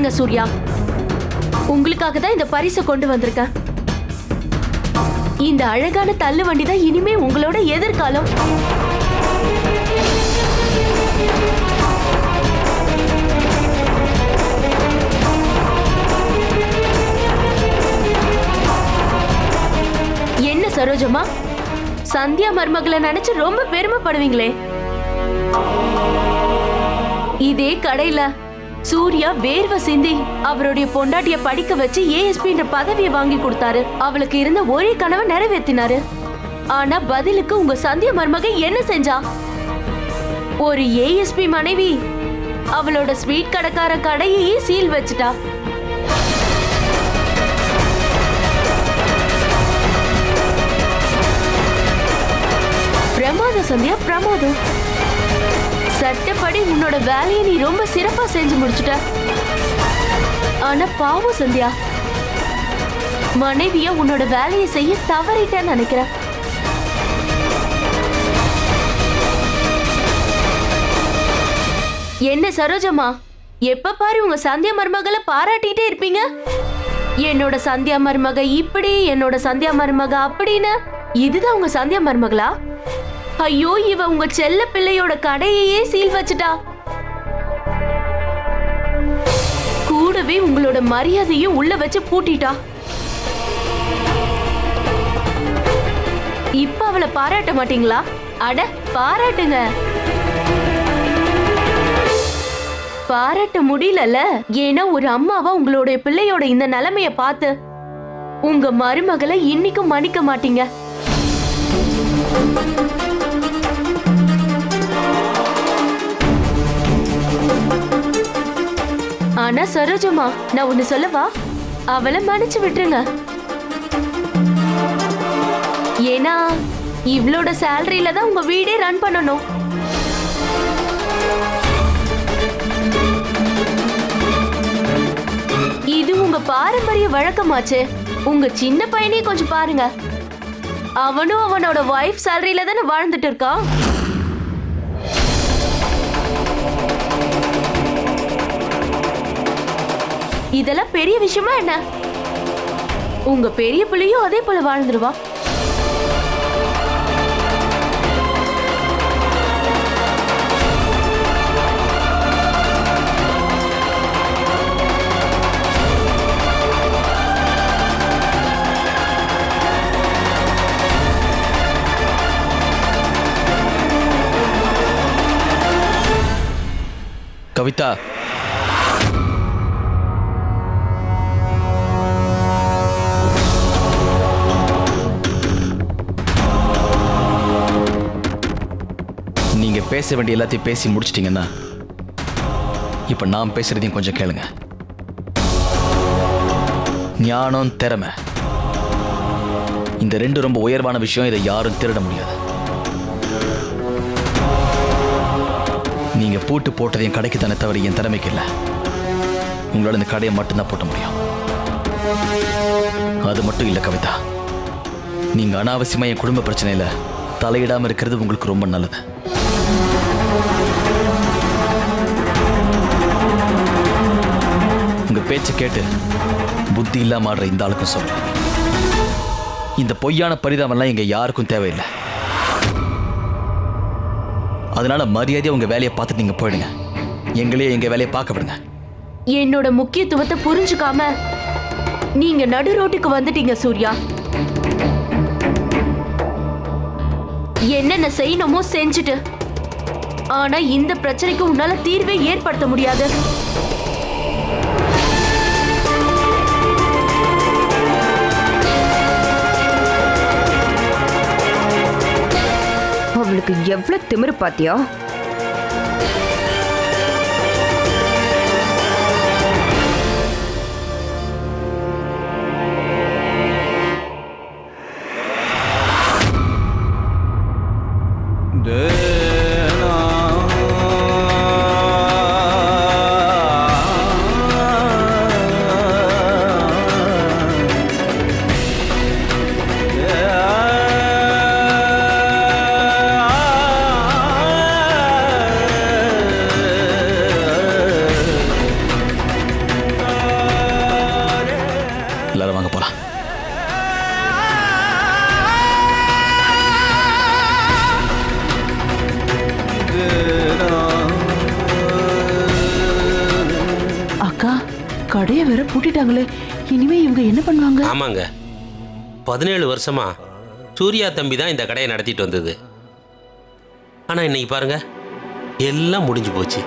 சாப்பிடுங்க சூர்யா உங்களுக்காக தான் இந்த பரிசை கொண்டு வந்திருக்கேன் இந்த அழகான தள்ளு வண்டி தான் இனிமே உங்களோட எதிர்காலம் என்ன சரோஜமா சந்தியா மருமகளை நினைச்சு ரொம்ப பெருமைப்படுவீங்களே இதே கடையில சூர்யா வேர்வை சிந்தி அவருடைய பொண்டாட்டிய படிக்க வச்சு ஏஎஸ்பின்ற பதவியை வாங்கி கொடுத்தாரு அவளுக்கு இருந்த ஒரே கனவை நிறைவேத்தினாரு ஆனா பதிலுக்கு உங்க சந்தியா மருமக என்ன செஞ்சா ஒரு ஏஎஸ்பி மனைவி அவளோட ஸ்வீட் கடைக்கார கடையையே சீல் வச்சுட்டா பிரமாதம் சந்தியா பிரமாதம் சட்டப்படி உன்னோட வேலையை நீ ரொம்ப சிறப்பா செஞ்சு முடிச்சுட்ட ஆனா பாவம் சந்தியா மனைவிய உன்னோட வேலையை செய்ய தவறிட்டேன்னு நினைக்கிறேன் என்ன சரோஜம்மா எப்ப பாரு உங்க சந்தியா மருமகளை பாராட்டிட்டே இருப்பீங்க என்னோட சந்தியா மருமக இப்படி என்னோட சந்தியா மருமக அப்படின்னு இதுதான் உங்க சந்தியா மருமகளா ஐயோ இவ உங்க செல்ல பிள்ளையோட கடையையே சீல் வச்சுட்டா கூடவே உங்களோட மரியாதையும் உள்ள வச்சு பூட்டிட்டா இப்ப அவளை பாராட்ட மாட்டீங்களா அட பாராட்டுங்க பாராட்ட முடியலல ஏன்னா ஒரு அம்மாவா உங்களுடைய பிள்ளையோட இந்த நிலைமைய பார்த்து உங்க மருமகளை இன்னைக்கும் மன்னிக்க மாட்டீங்க ஆனா சரோஜமா நான் ஒண்ணு சொல்லவா அவளை மன்னிச்சு விட்டுருங்க ஏன்னா இவளோட சேலரியில தான் உங்க வீடே ரன் பண்ணணும் இது உங்க பாரம்பரிய வழக்கமாச்சே உங்க சின்ன பையனையும் கொஞ்சம் பாருங்க அவனும் அவனோட ஒய்ஃப் சேலரியில தானே வாழ்ந்துட்டு இருக்கான் இதெல்லாம் பெரிய விஷயமா என்ன உங்க பெரிய பிள்ளையும் அதே போல வாழ்ந்துருவா கவிதா நீங்க பேச வேண்டிய எல்லாத்தையும் பேசி முடிச்சிட்டீங்கன்னா இப்ப நான் பேசுறதையும் கொஞ்சம் கேளுங்க ஞானம் திறமை இந்த ரெண்டு ரொம்ப உயர்வான விஷயம் இதை யாரும் திருட முடியாது நீங்க பூட்டு போட்டது என் கடைக்கு தானே தவிர என் திறமைக்கு இல்லை உங்களால இந்த கடையை மட்டும்தான் பூட்ட முடியும் அது மட்டும் இல்லை கவிதா நீங்க அனாவசியமா என் குடும்ப பிரச்சனையில தலையிடாம இருக்கிறது உங்களுக்கு ரொம்ப நல்லது உங்க பேச்சை கேட்டு புத்தி இல்லாம ஆடுற இந்த ஆளுக்கும் சொல்றேன் இந்த பொய்யான பரிதாபம்லாம் எங்க யாருக்கும் தேவையில்லை அதனால மரியாதையா உங்க வேலையை பார்த்துட்டு நீங்க போயிடுங்க எங்களையே எங்க வேலையை பார்க்க விடுங்க என்னோட முக்கியத்துவத்தை புரிஞ்சுக்காம நீங்க நடு ரோட்டுக்கு வந்துட்டீங்க சூர்யா என்னென்ன செய்யணுமோ செஞ்சுட்டு ஆனா இந்த பிரச்சனைக்கு உன்னால தீர்வே ஏற்படுத்த முடியாது அவளுக்கு எவ்வளவு திமிரு பாத்தியா Yeah. கடையை வேற பூட்டிட்டாங்களே இனிமே இவங்க என்ன பண்ணுவாங்க ஆமாங்க பதினேழு வருஷமா சூர்யா தம்பி தான் இந்த கடையை நடத்திட்டு வந்தது ஆனால் இன்னைக்கு பாருங்க எல்லாம் முடிஞ்சு போச்சு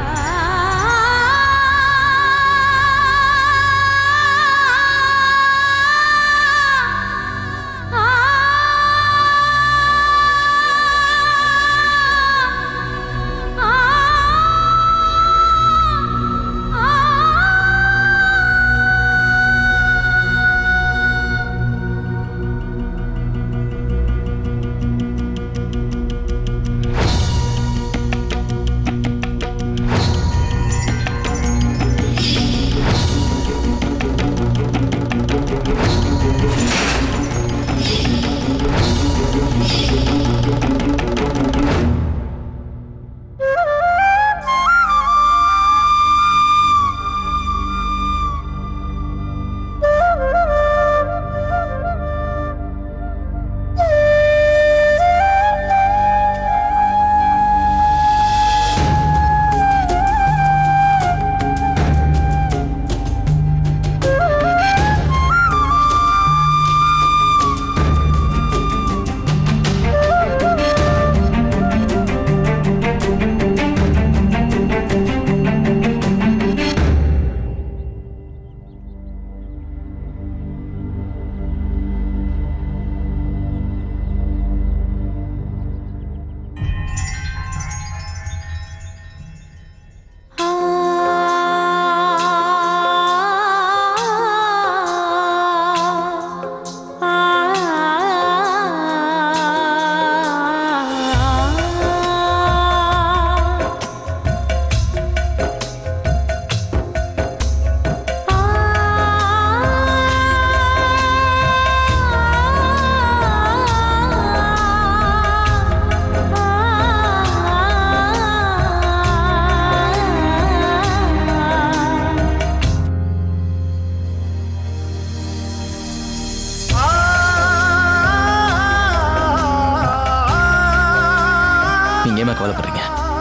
நீங்க ஏமா கவலைப்படுறீங்க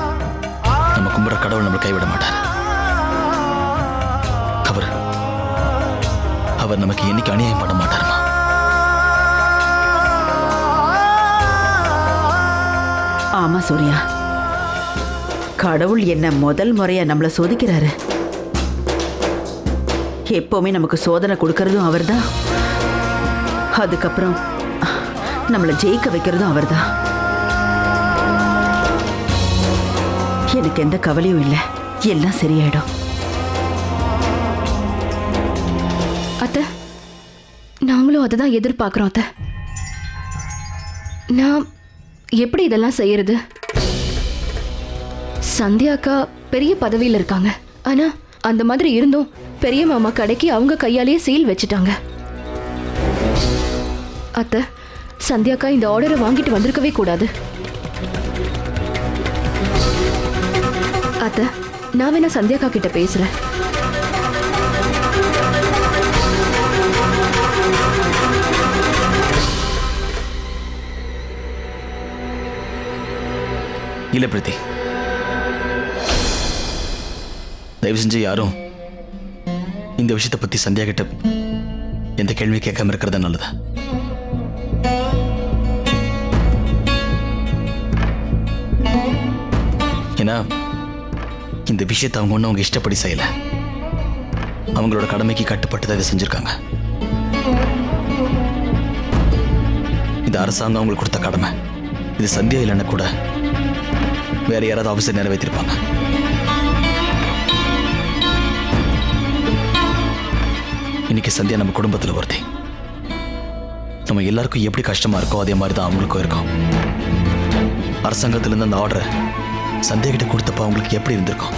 நம்ம கும்பிட்ற கடவுள் நம்மளை கைவிட மாட்டார் அவர் அவர் நமக்கு என்னைக்கு அநியாயம் பண்ண மாட்டாருமா ஆமா சூர்யா கடவுள் என்ன முதல் முறையா நம்மள சோதிக்கிறாரு எப்பவுமே நமக்கு சோதனை கொடுக்கறதும் அவர்தான் அதுக்கப்புறம் நம்மளை ஜெயிக்க வைக்கிறதும் அவர்தான் எனக்கு எந்த கவலையும் இல்லை எல்லாம் சரியாயிடும் அத்தை நாங்களும் அதை தான் எதிர்பார்க்குறோம் அத்தை நான் எப்படி இதெல்லாம் செய்யறது சந்தியா அக்கா பெரிய பதவியில் இருக்காங்க ஆனா அந்த மாதிரி இருந்தும் பெரிய மாமா கடைக்கு அவங்க கையாலேயே சீல் வச்சுட்டாங்க அத்தை சந்தியா அக்கா இந்த ஆர்டரை வாங்கிட்டு வந்திருக்கவே கூடாது அத்தை நான் வேணா சந்தியா அக்கா கிட்ட பேசுறேன் இல்ல பிரீத்தி தயவு செஞ்சு யாரும் இந்த விஷயத்தை பத்தி சந்தியா கிட்ட எந்த கேள்வி கேட்காம இருக்கிறது நல்லது ஏன்னா இந்த விஷயத்தை அவங்க ஒன்றும் அவங்க இஷ்டப்படி செய்யல அவங்களோட கடமைக்கு கட்டுப்பட்டு தான் இதை செஞ்சிருக்காங்க இது அரசாங்கம் அவங்களுக்கு கொடுத்த கடமை இது சந்தியா இல்லைன்னா கூட வேற யாராவது ஆஃபீஸர் நிறைவேற்றிருப்பாங்க இன்னைக்கு சந்தியா நம்ம குடும்பத்தில் ஒருத்தி நம்ம எல்லாருக்கும் எப்படி கஷ்டமா இருக்கோ அதே மாதிரி தான் அவங்களுக்கும் இருக்கும் அரசாங்கத்திலேருந்து அந்த ஆர்டரை சந்தியா கிட்ட கொடுத்தப்ப அவங்களுக்கு எப்படி இருந்திருக்கும்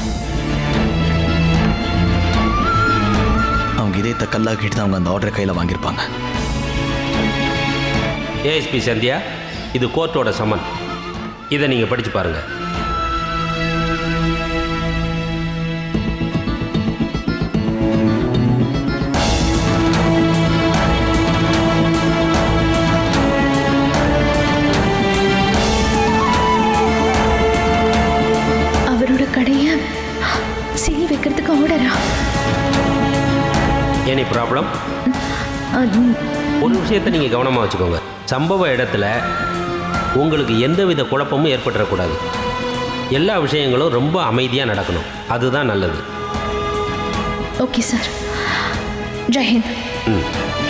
அவங்க இதயத்தை கல்லாக்கிட்டு தான் அவங்க அந்த ஆர்டரை கையில் வாங்கியிருப்பாங்க ஏஎஸ்பி சந்தியா இது கோர்ட்டோட சம்மன் இதை நீங்கள் படித்து பாருங்கள் அவரோட கடைய சீல் வைக்கிறதுக்கு ஆர்டரா எனி ப்ராப்ளம் ஒரு விஷயத்தை நீங்கள் கவனமாக வச்சுக்கோங்க சம்பவ இடத்துல உங்களுக்கு எந்தவித குழப்பமும் ஏற்பட்டுறக்கூடாது எல்லா விஷயங்களும் ரொம்ப அமைதியாக நடக்கணும் அதுதான் நல்லது ஓகே சார் ஜெயஹிந்த் ம்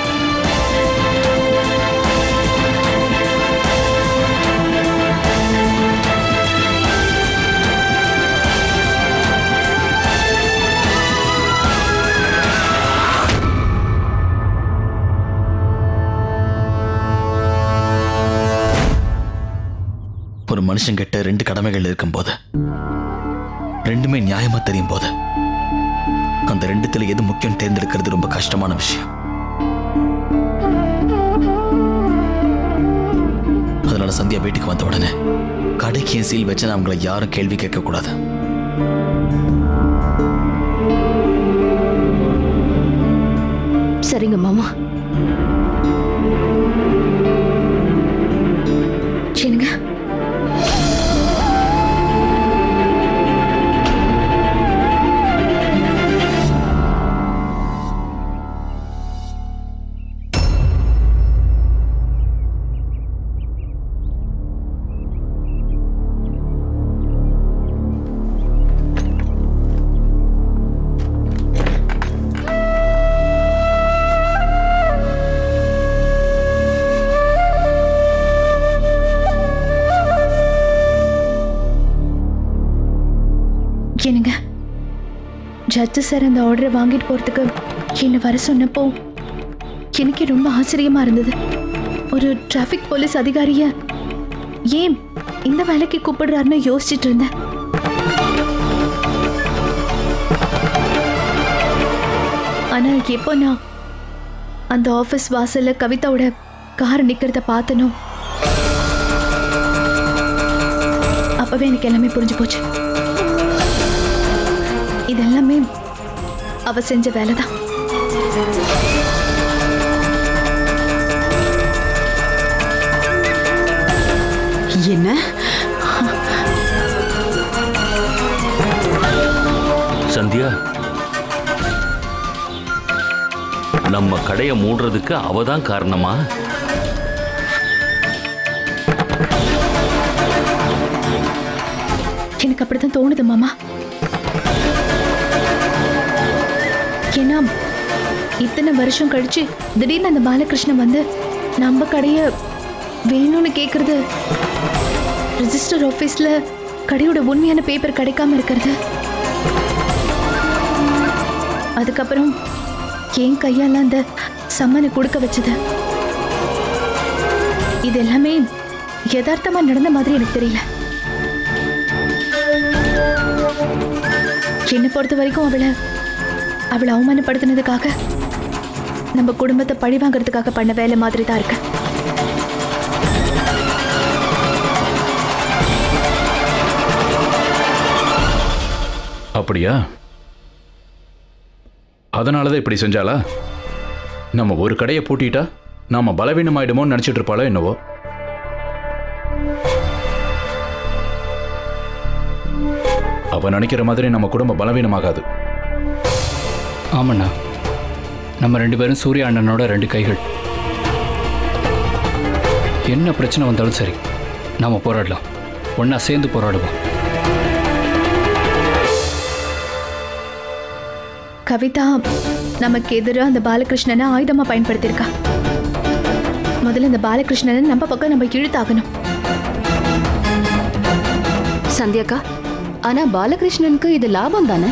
ஒரு மனுஷன் கிட்ட ரெண்டு கடமைகள் இருக்கும்போது ரெண்டுமே நியாயமா தெரியும் போது அந்த ரெண்டுத்துல எது முக்கியம் தேர்ந்தெடுக்கிறது ரொம்ப கஷ்டமான விஷயம் அதனால சந்தியா வீட்டுக்கு வந்த உடனே கடைக்கு என் சீல் வச்சு நான் அவங்கள யாரும் கேள்வி கேட்க கூடாது சரிங்க மாமா என்னங்க என்னங்க ஜட்ஜு சார் அந்த ஆர்டரை வாங்கிட்டு போகிறதுக்கு என்னை வர சொன்னப்போ எனக்கு ரொம்ப ஆச்சரியமா இருந்தது ஒரு டிராஃபிக் போலீஸ் அதிகாரிய ஏன் இந்த வேலைக்கு கூப்பிடுறாருன்னு யோசிச்சுட்டு இருந்தேன் ஆனா எப்போ நான் அந்த ஆஃபீஸ் வாசல்ல கவிதாவோட கார் நிக்கிறத பார்த்தனோ அப்பவே எனக்கு எல்லாமே புரிஞ்சு போச்சு இதெல்லாமே அவ செஞ்ச வேலை தான் என்ன சந்தியா நம்ம கடையை மூடுறதுக்கு அவ தான் காரணமா எனக்கு அப்படித்தான் தோணுது மாமா ஏன்னா இத்தனை வருஷம் கழிச்சு திடீர்னு அந்த பாலகிருஷ்ணன் வந்து நம்ம கடைய வேணும்னு கேக்குறது ரெஜிஸ்டர் ஆஃபீஸ்ல கடையோட உண்மையான பேப்பர் கிடைக்காம இருக்கிறது அதுக்கப்புறம் என் கையால அந்த சம்மனை கொடுக்க வச்சது இது எல்லாமே யதார்த்தமா நடந்த மாதிரி எனக்கு தெரியல என்னை பொறுத்த வரைக்கும் அவளை அவளை அவமானப்படுத்தினதுக்காக நம்ம குடும்பத்தை பழி வாங்குறதுக்காக பண்ண வேலை மாதிரி தான் இருக்கு அப்படியா அதனால தான் இப்படி செஞ்சாளா நம்ம ஒரு கடையை பூட்டிட்டா நாம பலவீனமாயிடுமோன்னு நினைச்சிட்டு இருப்பாளோ என்னவோ அவ நினைக்கிற மாதிரி நம்ம குடும்பம் பலவீனமாகாது ஆமாண்ணா நம்ம ரெண்டு பேரும் சூர்யா அண்ணனோட ரெண்டு கைகள் என்ன பிரச்சனை வந்தாலும் சரி நாம போராடலாம் ஒண்ணா சேர்ந்து போராடுவோம் கவிதா நமக்கு எதிராக அந்த பாலகிருஷ்ணனை ஆயுதமா பயன்படுத்தியிருக்கா முதல்ல இந்த பாலகிருஷ்ணனை நம்ம பக்கம் நம்ம இழுத்தாகணும் சந்தியாக்கா ஆனா பாலகிருஷ்ணனுக்கு இது லாபம் தானே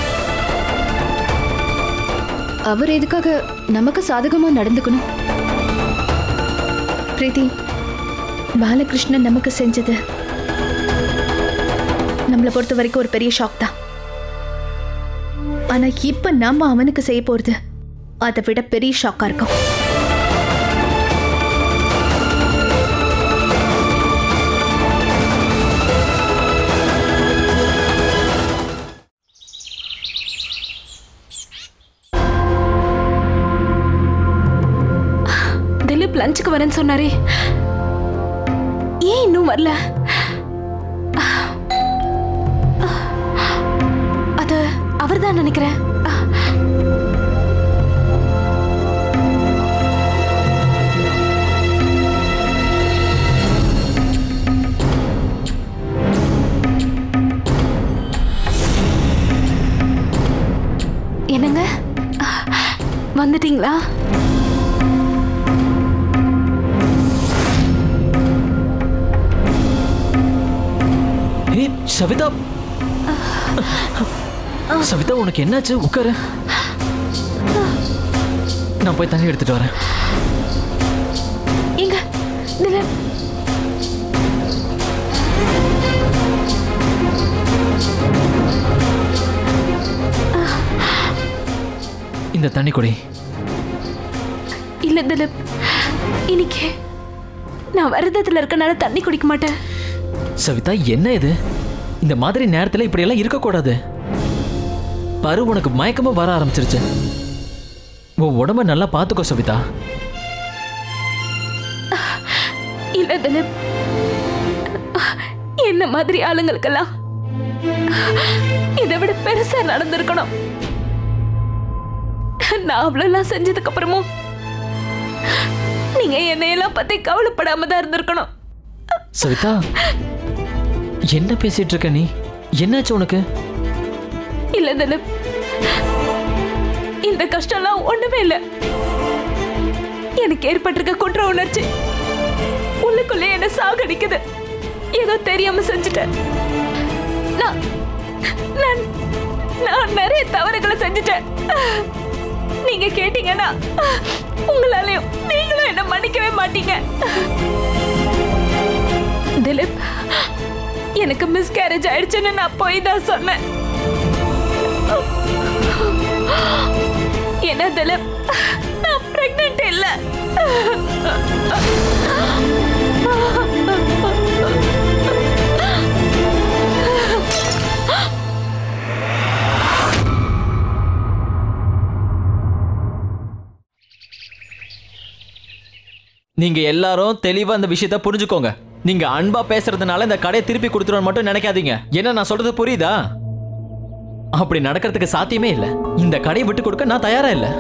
அவர் எதுக்காக நமக்கு சாதகமா நடந்துக்கணும் பிரீத்தி பாலகிருஷ்ணன் நமக்கு செஞ்சது நம்மளை பொறுத்த வரைக்கும் ஒரு பெரிய ஷாக் தான் ஆனா இப்ப நம்ம அவனுக்கு செய்ய போறது அதை விட பெரிய ஷாக்கா இருக்கும் திலீப் லஞ்சுக்கு வரேன்னு சொன்னாரே ஏன் இன்னும் வரல அது அவர்தான் நினைக்கிறேன் வந்துட்டீங்களா ஏய் சவிதா சவிதா உனக்கு என்னாச்சு உட்காரு நான் போய் தண்ணி எடுத்துட்டு வரேன் எங்க திலீப் இந்த தண்ணி குடி இல்ல திலீப் இன்னைக்கு நான் விரதத்துல இருக்கனால தண்ணி குடிக்க மாட்டேன் சவிதா என்ன இது இந்த மாதிரி நேரத்துல இப்படி எல்லாம் இருக்கக்கூடாது பரு உனக்கு மயக்கமா வர ஆரம்பிச்சிருச்சு உன் உடம்ப நல்லா பார்த்துக்கோ சவிதா இல்ல திலீப் என்ன மாதிரி ஆளுங்களுக்கெல்லாம் இதை விட பெருசா நடந்திருக்கணும் நான் அவ்வளோலாம் செஞ்சதுக்கு அப்புறமும் நீங்க என்னையெல்லாம் பத்தி கவலைப்படாம தான் இருந்திருக்கணும் சவிதா என்ன பேசிட்டு இருக்க நீ என்னாச்சு உனக்கு இல்ல திலீப் இந்த கஷ்டம்லாம் ஒண்ணுமே இல்ல எனக்கு ஏற்பட்டிருக்க குற்ற உணர்ச்சி உள்ளுக்குள்ளே என்ன சாகடிக்குது ஏதோ தெரியாம செஞ்சுட்டேன் நான் நான் நான் நிறைய தவறுகளை செஞ்சுட்டேன் நீங்க கேட்டீங்கன்னா உங்களாலையும் நீங்களும் என்ன மன்னிக்கவே மாட்டீங்க திலீப் எனக்கு மிஸ்கேரேஜ் ஆயிடுச்சுன்னு நான் போய் தான் சொன்னேன் என்ன திலீப் நான் பிரெக்னென்ட் இல்ல நீங்க எல்லாரும் தெளிவா இந்த விஷயத்த புரிஞ்சுக்கோங்க நீங்க அன்பா பேசுறதுனால இந்த கடையை திருப்பி கொடுத்துருவோம் மட்டும் நினைக்காதீங்க என்ன நான் சொல்றது புரியுதா அப்படி நடக்கிறதுக்கு சாத்தியமே இல்லை இந்த கடையை விட்டு கொடுக்க நான் தயாரா இல்லை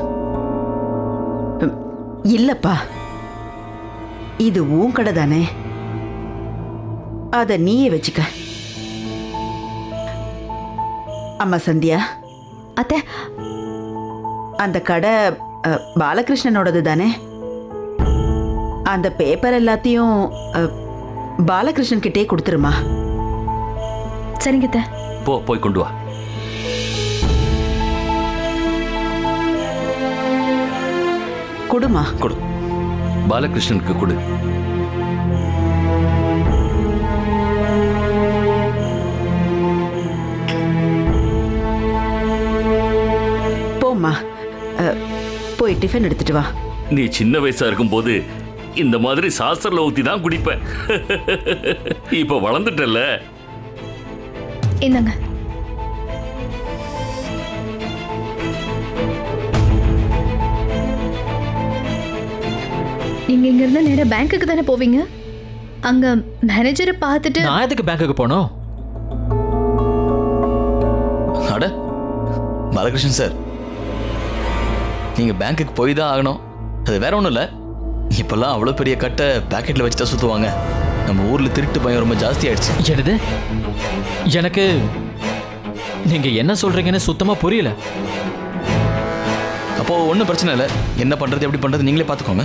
இல்லப்பா இது உன் கடை தானே அத நீயே வச்சுக்க அம்மா சந்தியா அத்தை அந்த கடை அ, பாலகிருஷ்ணனோடது தானே அந்த பேப்பர் எல்லாத்தையும் அ, பாலகிருஷ்ணன் கிட்டே கொடுத்துருமா சரிங்க அத்தை போ போய் கொண்டு வா கொடுமா கொடு பாலகிருஷ்ணனுக்கு கொடு போம்மா அ, போய் டிஃபன் எடுத்துட்டு வா நீ சின்ன வயசா இருக்கும்போது இந்த மாதிரி சாஸ்திரல ஊத்தி தான் குடிப்ப இப்ப வளர்ந்துட்டல்ல இந்தாங்க நீங்க இங்க இருந்து நேரா பேங்க்குக்கு தானே போவீங்க அங்க மேனேஜரை பார்த்துட்டு நான் எதுக்கு பேங்க்குக்கு போனோம் அட பாலகிருஷ்ணன் சார் நீங்க பேங்க்குக்கு போய் தான் ஆகணும் அது வேற ஒன்றும் இல்லை இப்பெல்லாம் அவ்வளோ பெரிய கட்டை பேக்கெட்டில் வச்சு தான் சுற்றுவாங்க நம்ம ஊரில் திருட்டு பயம் ரொம்ப ஜாஸ்தி ஆயிடுச்சு என்னது எனக்கு நீங்க என்ன சொல்றீங்கன்னு சுத்தமா புரியல அப்போ ஒன்றும் பிரச்சனை இல்லை என்ன பண்ணுறது எப்படி பண்ணுறது நீங்களே பார்த்துக்கோங்க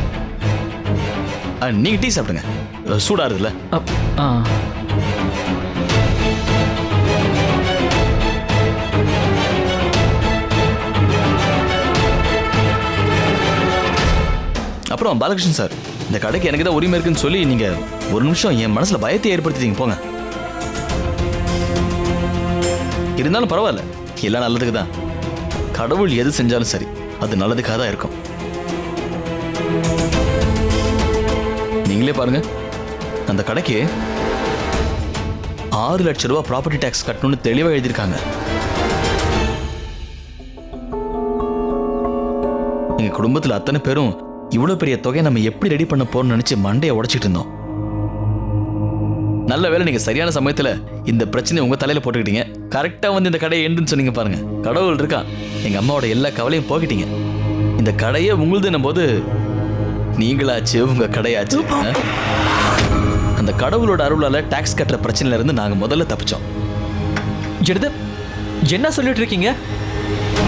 ஆ, நீங்க டீ சாப்பிடுங்க அஹ், சூடா இருக்குல்ல அப்- ஆ அப்புறம் பாலகிருஷ்ணன் சார் இந்த கடைக்கு எனக்கு தான் உரிமை இருக்குன்னு சொல்லி நீங்க ஒரு நிமிஷம் என் மனசுல பயத்தை ஏற்படுத்திட்டீங்க போங்க இருந்தாலும் பரவாயில்ல எல்லாம் நல்லதுக்கு தான் கடவுள் எது செஞ்சாலும் சரி அது நல்லதுக்காக தான் இருக்கும் நீங்களே பாருங்க அந்த கடைக்கு ஆறு லட்ச ரூபாய் ப்ராப்பர்ட்டி டேக்ஸ் கட்டணும்னு தெளிவாக எழுதியிருக்காங்க எங்க குடும்பத்துல அத்தனை பேரும் இவ்வளவு பெரிய தொகையை நம்ம எப்படி ரெடி பண்ண போறோம்னு நினைச்சு மண்டையை உடைச்சிட்டு இருந்தோம் நல்ல வேளை நீங்க சரியான சமயத்துல இந்த பிரச்சனையை உங்க தலையில போட்டுக்கிட்டீங்க கரெக்டா வந்து இந்த கடையை எண்டுன்னு சொன்னீங்க பாருங்க கடவுள் இருக்கான் எங்க அம்மாவோட எல்லா கவலையும் போக்கிட்டீங்க இந்த கடையை உங்களுதுன்னும் போது நீங்களாச்சு உங்க கடையாச்சு ஆ? அந்த கடவுளோட அருளால டாக்ஸ் கட்டுற பிரச்சனையில இருந்து நாங்க முதல்ல தப்பிச்சோம் எடுத்து என்ன சொல்லிட்டு இருக்கீங்க